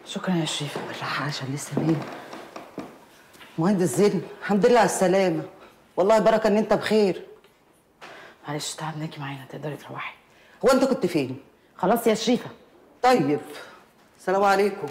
شكرا يا شريفه بالراحه عشان لسه مين مهندس زين الحمد لله على السلامه والله بركه ان انت بخير معلش تعبناكي معانا تقدري تروحي هو انت كنت فين خلاص يا شريفه طيب السلام عليكم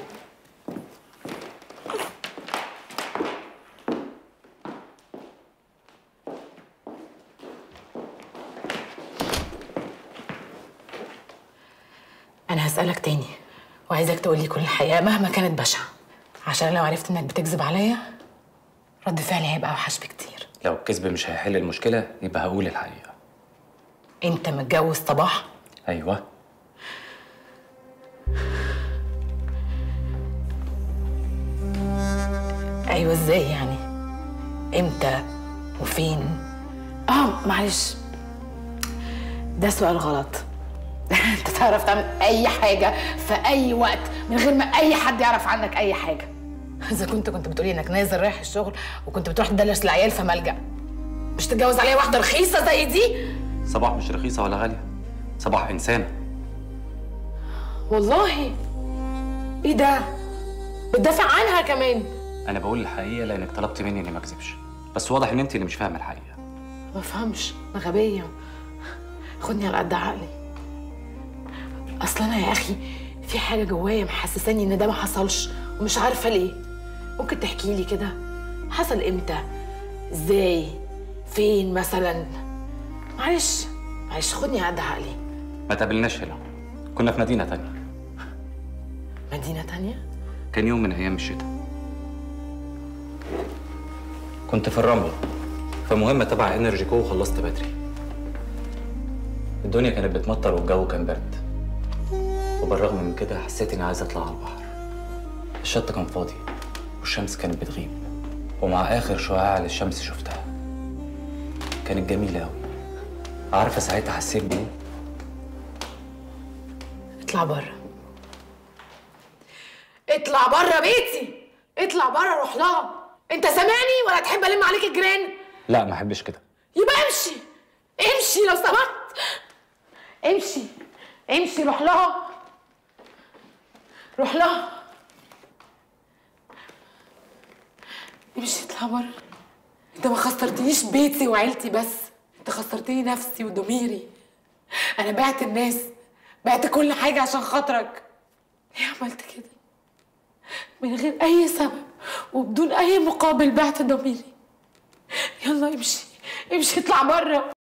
انا هسالك تاني وعايزاك تقولي كل الحقيقه مهما كانت بشعه عشان لو عرفت انك بتكذب عليا رد فعلي هيبقى اوحش بكتير لو الكذب مش هيحل المشكلة يبقى هقول الحقيقة انت متجوز صباح أيوه ايوه ازاي يعني امتى وفين اه معلش ده سؤال غلط انت تعرف تعمل اي حاجه في اي وقت من غير ما اي حد يعرف عنك اي حاجه اذا كنت كنت بتقولي انك نازل رايح الشغل وكنت بتروح تدلس العيال في ملجأ مش تتجوز عليا واحده رخيصه زي دي صباح مش رخيصة ولا غالية صباح إنسانة والله ايه ده بتدافع عنها كمان أنا بقول الحقيقة لأنك طلبت مني إني ما أكذبش بس واضح إن أنت اللي مش فاهمة الحقيقة ما بفهمش انا غبيه خدني على قد عقلي اصل انا يا اخي في حاجه جوايا محسساني ان ده ما حصلش ومش عارفه ليه ممكن تحكي لي كده حصل امتى ازاي فين مثلا معلش معلش خدني على قد عقلي ما تقابلناش هنا كنا في مدينة تانية مدينه تانية كان يوم من أيام الشتاء كنت في الرملة في مهمة تبع انرجي كو وخلصت بدري الدنيا كانت بتمطر والجو كان برد وبالرغم من كده حسيت اني عايز اطلع على البحر الشط كان فاضي والشمس كانت بتغيب ومع اخر شعاع للشمس شفتها كانت جميلة أوي عارفة ساعتها حسيت بإيه؟ اطلع بره اطلع بره بيتي اطلع بره روح لها انت سامعني ولا تحب الم عليك الجيران لا ما أحبش كده يبقى امشي امشي لو سمحت امشي امشي روح لها روح لها امشي اطلع بره انت ما خسرتنيش بيتي وعيلتي بس انت خسرتني نفسي وضميري انا بعت الناس بعت كل حاجه عشان خاطرك ليه عملت كده من غير اي سبب وبدون اي مقابل بعت ضميري يلا امشي امشي اطلع بره